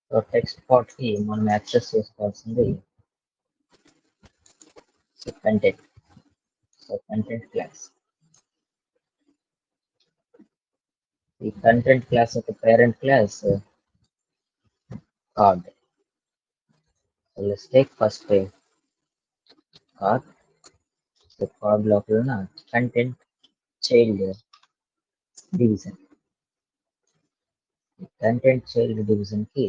So text part కి మనం access చేసుకోవాల్సింది so content so content class ఈ కంటెంట్ క్లాస్ యొక్క parent class card so let's take first card so card లోపల ఉన్న content child division content child division కి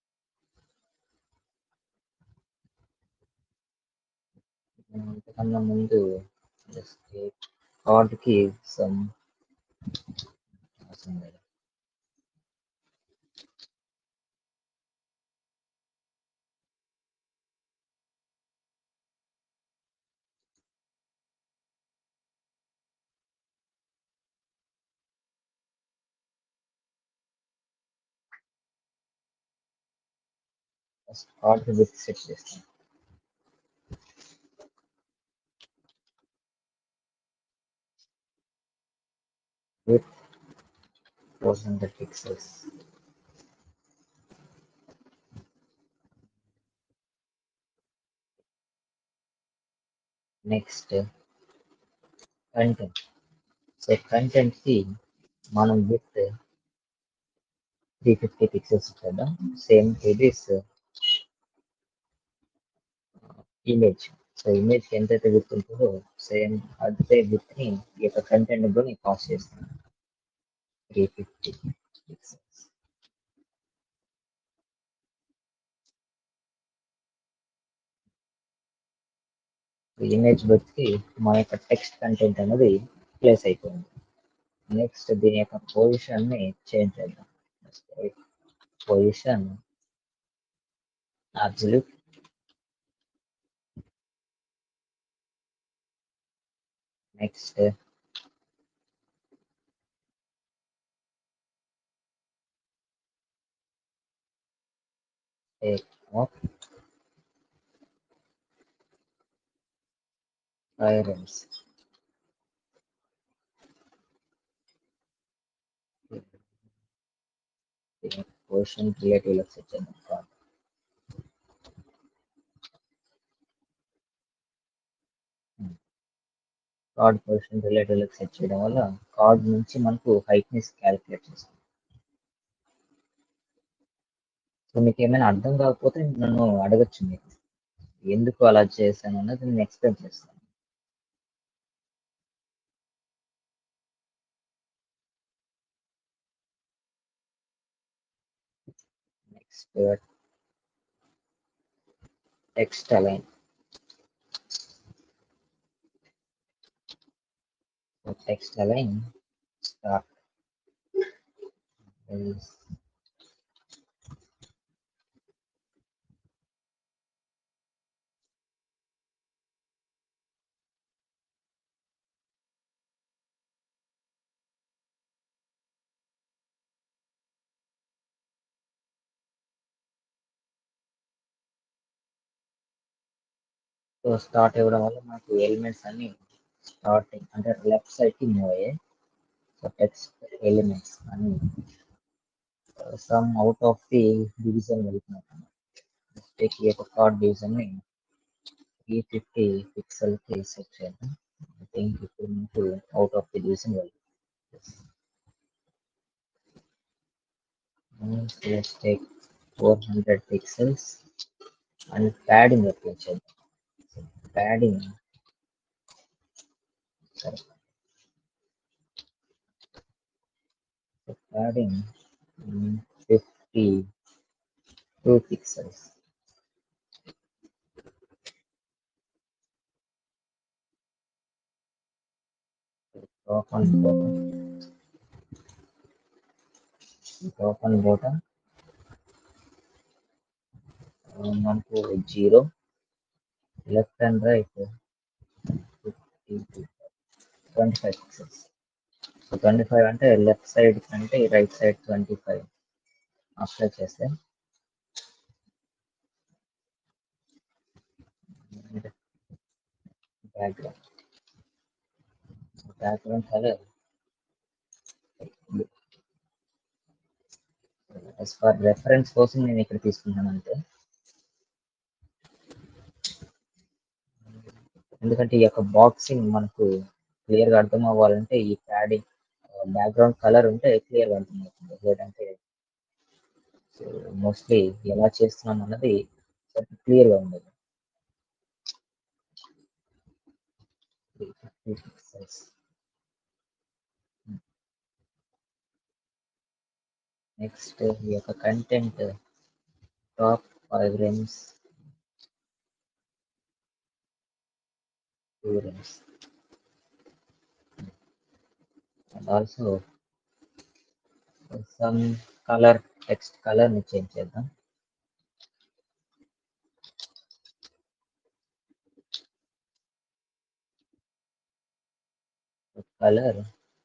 మనం అంతకన్నా ముందు కార్డ్ కి సమ్ అవసరం లేదు ఫస్ట్ కార్డ్ విత్ సెట్ చేస్తాం with 400 pixels. Next content so content కి మనం విత్ త్రీ ఫిఫ్టీ పిక్సెల్స్ ఇచ్చేద్దాం సేమ్ ఇది ఇమేజ్ సో ఇమేజ్ కి ఎంతైతే విత్ ఉంటుందో సేమ్ అదే విత్ ని ఈ యొక్క కంటెంట్ కూడా నేను పాస్ చేస్తాను three fifty pixels image width కి మన యొక్క టెక్స్ట్ కంటెంట్ అనేది ప్లేస్ అయిపోయింది నెక్స్ట్ దీని యొక్క పొజిషన్ ని చేంజ్ చేద్దాం position absolute next take off parents portion relative లో సెట్ చేద్దాం కార్డ్ కార్డ్ పొజిషన్ రిలేటివ్ లో సెట్ చేయడం వల్ల కార్డ్ నుంచి మనకు హైట్ ని క్యాలిక్యులేట్ చేస్తాం సో మీకు ఏమైనా అర్థం కాకపోతే నన్ను అడగచ్చు మీరు ఎందుకు అలా చేశాను అన్నది నేను ఎక్స్ప్లెయిన్ చేస్తాను next text align text align start so start ఇవ్వడం వల్ల మనకు ఎలిమెంట్స్ అన్ని స్టార్టింగ్ అంటే లెఫ్ట్ సైడ్ కి మూవ్ అయ్యాయి సో టెక్స్ట్ ఎలిమెంట్స్ అన్ని some out of the division వెళ్తున్నాయి టేక్ ఈ యొక్క కార్డ్ డివిజన్ ని త్రీ ఫిఫ్టీ పిక్సెల్ కి సెట్ చేద్దాం ఐ థింక్ ఇప్పుడు మనకు అవుట్ ఆఫ్ ది డివిజన్ వెళ్తుంది let's take four hundred pixels and padding apply చేద్దాం ప్యాడింగ్ సరే padding fifty two pixels top and bottom top and bottom uh, మనకు zero left and right twenty five pixels so twenty five అంటే left side కంటే right side twenty five apply చేస్తే background background colour as for reference కోసం నేను ఇక్కడ తీసుకున్నాను అంతే ఎందుకంటే ఈ యొక్క బాక్సింగ్ మనకు క్లియర్గా అర్థం అవ్వాలంటే ఈ ప్యాడింగ్ బ్యాక్గ్రౌండ్ కలర్ ఉంటే క్లియర్గా అర్థమవుతుంది లేదంటే మోస్ట్లీ ఎలా చేస్తున్నాం అన్నది క్లియర్గా ఉండదు నెక్స్ట్ ఈ యొక్క content top five rems two rems and also some colour text colour ని చేంజ్ చేద్దాం కలర్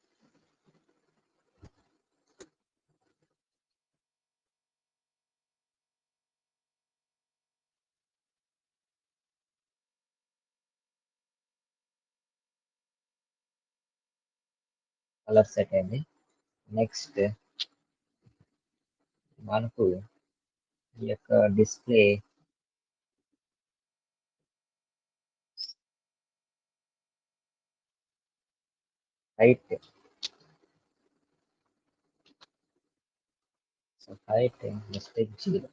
కలర్ సెట్ అయింది నెక్స్ట్ మనకు ఈ యొక్క display height so height mistake zero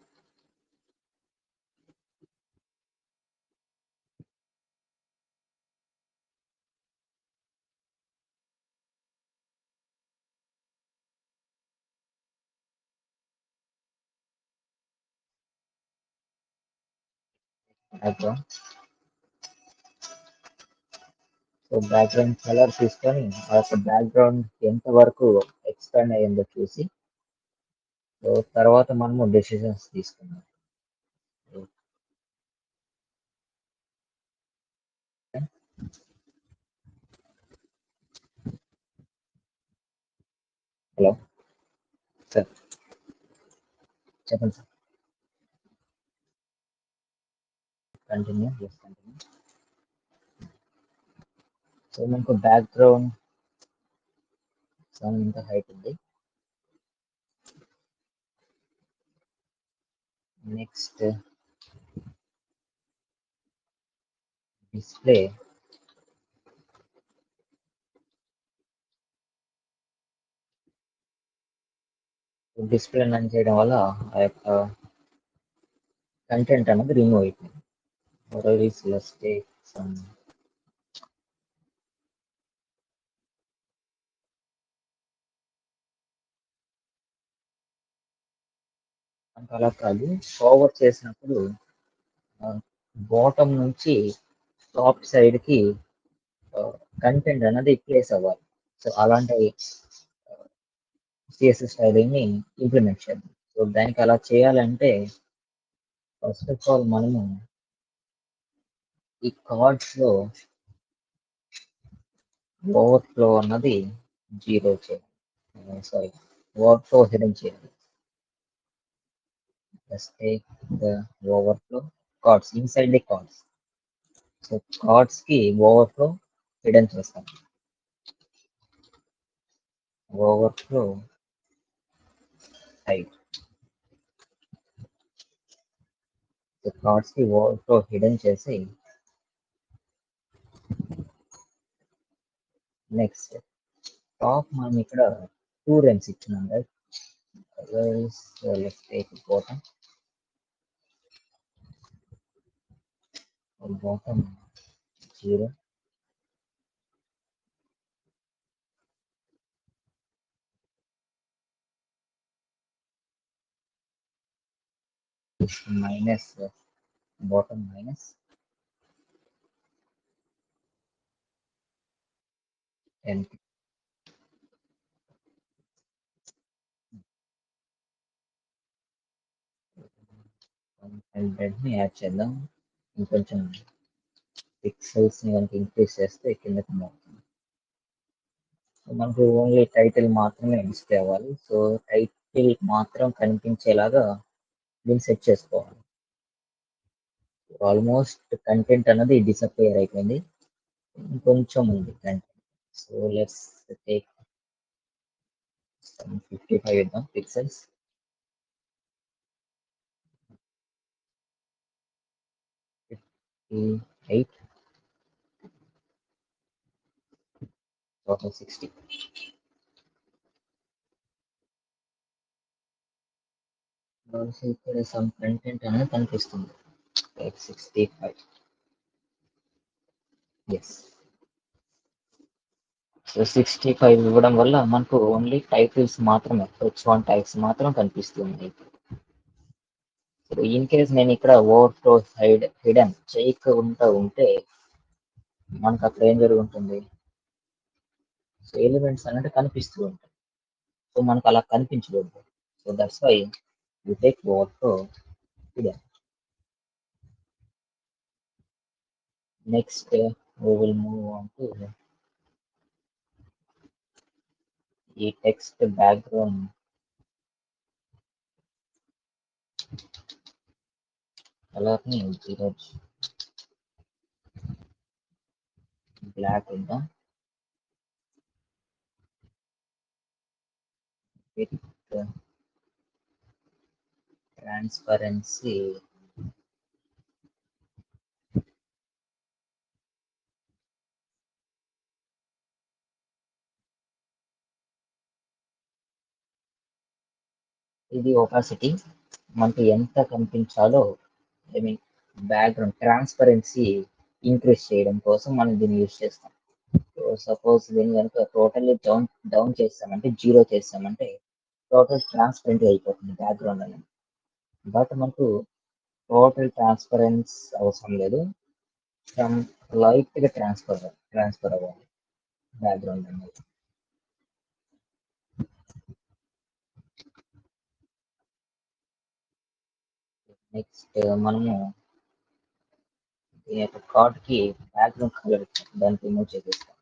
background so background colour తీసుకొని ఆ యొక్క బ్యాక్గ్రౌండ్ ఎంత వరకు ఎక్స్పాండ్ అయ్యిందో చూసి సో తర్వాత మనము డెసిషన్స్ తీసుకున్నాం హలో సార్ చెప్పండి sir continue yes continue so మనకు బ్యాక్గ్రౌండ్ సమ్ ఇంత హైట్ ఉంది నెక్స్ట్ డిస్ప్లే డిస్ప్లే రన్ చేయడం వల్ల ఆ యొక్క కంటెంట్ అనేది రిమూవ్ అయిపోయింది whatever is let's take some మనకు అలా కాదు ఫార్వర్డ్ చేసినప్పుడు బాటమ్ నుంచి టాప్ సైడ్ కి కంటెంట్ అనేది ప్లేస్ అవ్వాలి సో అలాంటి సిఎస్ఎస్ స్టైలింగ్ ని ఇంప్లిమెంట్ చేద్దాం సో దానికి అలా చేయాలంటే ఫస్ట్ ఆఫ్ ఆల్ మనము ఈ కార్డ్స్ లో ఓవర్ఫ్లో అన్నది జీరో చేయాలి సారీ ఓవర్ఫ్లో హిడెన్ చేయాలి let's take the overflow cards inside the cards so cards కి ఓవర్ఫ్లో హిడెన్ చేస్తాం ఓవర్ఫ్లో హైట్ సో కార్డ్స్ కి ఓవర్ఫ్లో హిడెన్ చేసి నెక్స్ట్ టాప్ మనం ఇక్కడ టూ రెన్స్ ఇచ్చినాం right let's take bottom bottom zero minus uh, bottom minus 10 hundred ని add చేద్దాం ఇంకొంచెం పిక్సెల్స్ ని కనుక ఇంక్రీజ్ చేస్తే కిందకి move అవుతుంది సో మనకు ఓన్లీ టైటిల్ మాత్రమే డిస్ప్లే అవ్వాలి సో టైటిల్ మాత్రం కనిపించేలాగా దీన్ని సెట్ చేసుకోవాలి ఆల్మోస్ట్ కంటెంట్ అన్నది డిసప్పేర్ అయిపోయింది ఇంకొంచెం ఉంది content so let's take fifty five ఇద్దాం పిక్సెల్స్ ఎయిట్ టోటల్ సిక్స్టీ ఇక్కడ సమ్ కంటెంట్ అనేది కనిపిస్తుంది like sixty five yes so sixty five ఇవ్వడం వల్ల మనకు ఓన్లీ టైటిల్స్ మాత్రమే హెచ్ వన్ టైప్స్ మాత్రం కనిపిస్తుంది సో ఇన్ కేస్ నేను ఇక్కడ ఓవర్ ఫ్లో సైడ్ హిడెన్ చేయకుండా ఉంటే మనకు అక్కడ ఏం జరుగుతుంది సో ఎలిమెంట్స్ అనేది కనిపిస్తూ ఉంటాయి సో మనకు అలా కనిపించకూడదు so that's why you take overflow hidden next we will move on to ఈ టెక్స్ట్ బ్యాక్గ్రౌండ్ కలర్ని ఈరోజు బ్లాక్ ఇద్దాం విత్ ట్రాన్స్పరెన్సీ ఇది ఒపాసిటీ మనకు ఎంత కనిపించాలో I mean background transparency increase చేయడం కోసం మనం దీన్ని యూజ్ చేస్తాం సో సపోజ్ దీన్ని కనుక టోటల్లీ డౌన్ డౌన్ చేస్తామంటే జీరో చేస్తామంటే టోటల్ ట్రాన్స్పరెంట్ అయిపోతుంది బ్యాక్గ్రౌండ్ అనేది బట్ మనకు టోటల్ ట్రాన్స్పరెన్స్ అవసరం లేదు సమ్ లైట్ గా ట్రాన్స్ఫర్ ట్రాన్స్ఫర్ అవ్వాలి బ్యాక్గ్రౌండ్ అనేది నెక్స్ట్ మనము ఈ యొక్క కార్డ్ కి బ్యాక్గ్రౌండ్ కలర్ దానికి రిమూవ్ చేసేస్తాం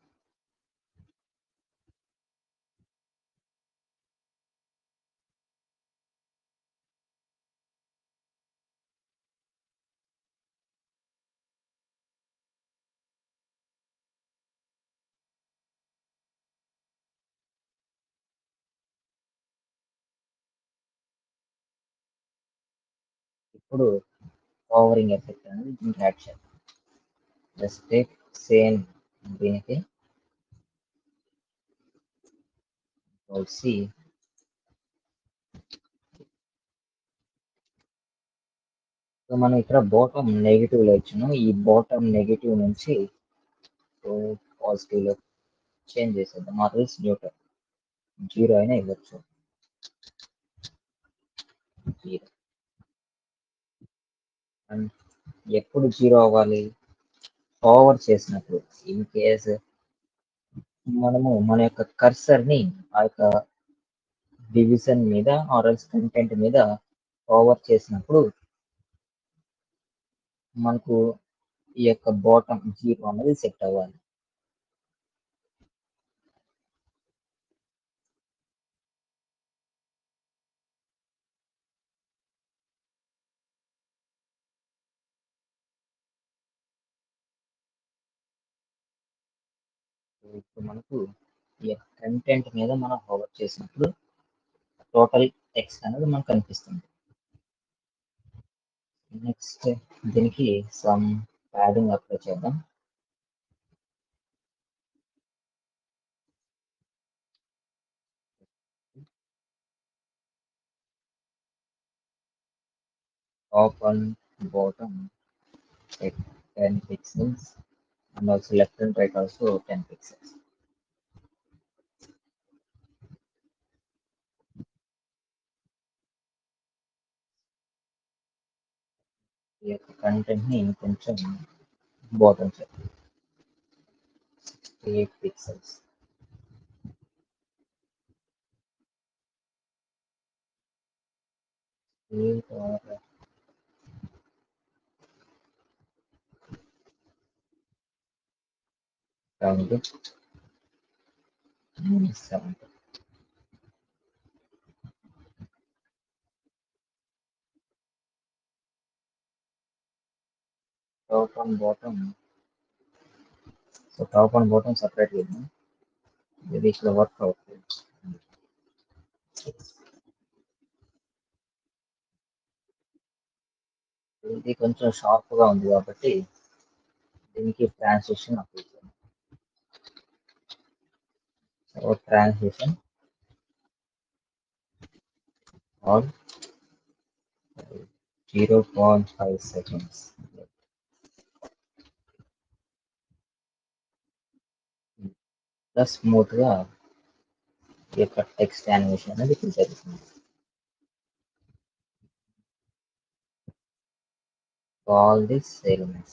ఇప్పుడు ఓవరింగ్ ఎఫెక్ట్ అనేది దీనికి యాడ్ చేద్దాం జస్ట్ టేక్ సేమ్ దీనికి సి సో మనం ఇక్కడ బాటమ్ నెగిటివ్ లో ఇచ్చాము ఈ బాటమ్ నెగిటివ్ నుంచి పాజిటివ్ లో చేంజ్ చేసేద్దాం ఆర్ఎల్స్ న్యూట్రల్ జీరో అయినా ఇవ్వచ్చు జీరో అండ్ ఎప్పుడు జీరో అవ్వాలి ఓవర్ చేసినప్పుడు ఇన్ కేస్ మనము మన యొక్క కర్సర్ ని ఆ యొక్క డివిజన్ మీద ఆర్ఎల్స్ కంటెంట్ మీద ఓవర్ చేసినప్పుడు మనకు ఈ యొక్క బాటమ్ జీరో అనేది సెట్ అవ్వాలి ఇప్పుడు మనకు ఈ యొక్క కంటెంట్ మీద మనం ఓవర్ చేసినప్పుడు టోటల్ టెక్స్ట్ అనేది మనకు కనిపిస్తుంది నెక్స్ట్ దీనికి సమ్ ప్యాడింగ్ అప్లై చేద్దాం top and bottom like 10 pixels and also left and right also 10 pixels ఈ యొక్క కంటెంట్ ని కొంచెం బాటమ్ చేద్దాం eight pixels eight or seventy seventy top and bottom so top and bottom separate చేద్దాం ఇది ఇట్లా work అవుతుంది ఇది కొంచెం షార్ప్ గా ఉంది కాబట్టి దీనికి ట్రాన్సిషన్ అప్లై చేయాలి so transition on zero point five seconds plus స్మూత్గా ఈ యొక్క టెక్స్ట్ యానిమేషన్ అనేది ఇప్పుడు జరుగుతుంది all these elements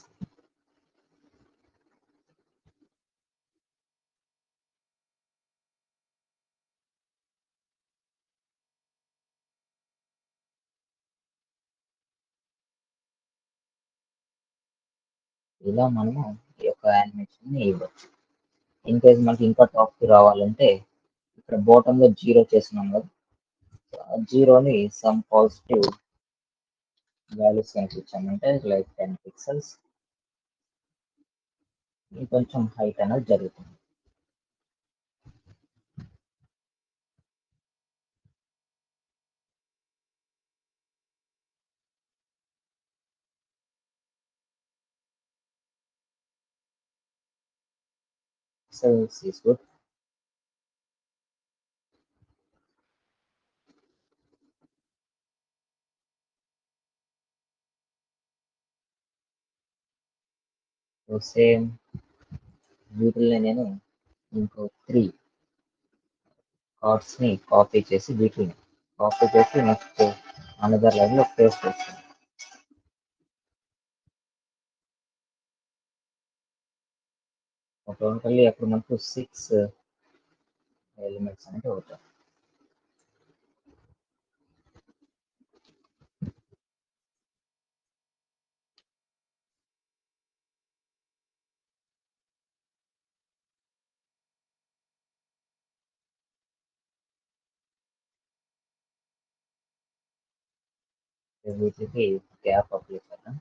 ఇలా మనము ఈ యొక్క యానిమేషన్ ని ఇవ్వచ్చు ఇన్ కేస్ మనకి ఇంకా టాప్ కి రావాలంటే ఇక్కడ బాటమ్ లో జీరో చేస్తున్నాం కదా ఆ జీరోని సమ్ పాజిటివ్ వాల్యూస్ కనుక ఇచ్చామంటే లైక్ టెన్ పిక్సెల్స్ ఇంకొంచెం హైట్ అనేది జరుగుతుంది pixels is good so same వీటిల్లో నేను ఇంకో త్రీ కార్డ్స్ ని కాపీ చేసి వీటిని కాపీ చేసి నెక్స్ట్ అనదర్ లైన్ లో పేస్ట్ చేస్తాను టోటల్లీ అప్పుడు మనకు సిక్స్ ఎలిమెంట్స్ అనేవి అవుతాయి వీటికి గ్యాప్ అప్లై చేద్దాం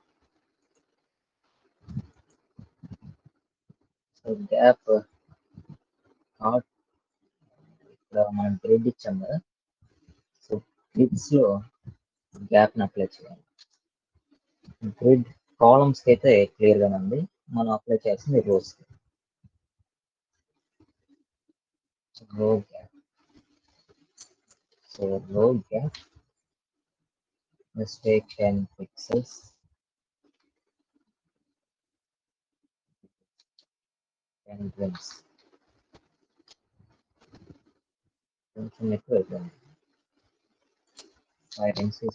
సో గ్యాప్ కార్డ్ ఇక్కడ మనం గ్రిడ్ ఇచ్చాం కదా సో గ్రిడ్స్ లో గ్యాప్ ని అప్లై చేయాలి గ్రిడ్ కాలమ్స్ కి అయితే క్లియర్ గా ఉంది మనం అప్లై చేయాల్సింది rows row gap so row gap let's take 10 pixels and grids కొంచెం ఎక్కువ అయిపోయింది ఫైవ్ ఇంచెస్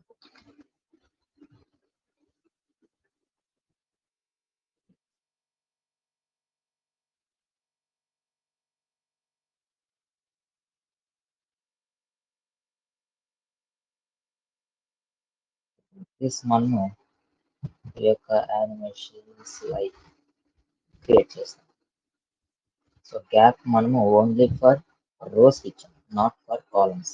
దిస్ మనము ఈ యొక్క యానిమేషన్స్ లైక్ క్రియేట్ చేస్తాం సో గ్యాప్ మనము ఓన్లీ ఫర్ రోస్ ఇచ్చాం not for columns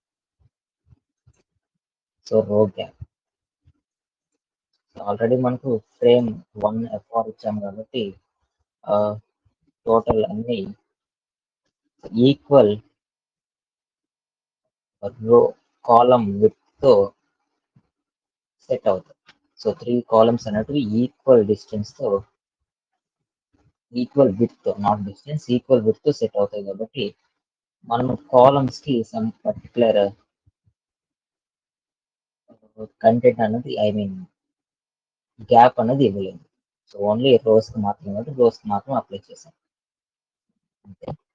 so row gap already మనకు ఫ్రేమ్ వన్ ఎఫ్ఆర్ ఇచ్చాం కాబట్టి టోటల్ అన్ని ఈక్వల్ రో కాలం విత్ తో సెట్ అవుతాయి సో త్రీ కాలమ్స్ అనేటివి ఈక్వల్ డిస్టెన్స్ తో ఈక్వల్ విత్ తో నాట్ డిస్టెన్స్ ఈక్వల్ విత్ తో సెట్ అవుతాయి కాబట్టి మనం కాలమ్స్ కి సమ్ పర్టికులర్ కంటెంట్ అనేది ఐ మీన్ గ్యాప్ అనేది ఇవ్వలేదు సో ఓన్లీ రోస్ కి మాత్రమే కాబట్టి రోస్ కి మాత్రం అప్లై చేసాం అంతే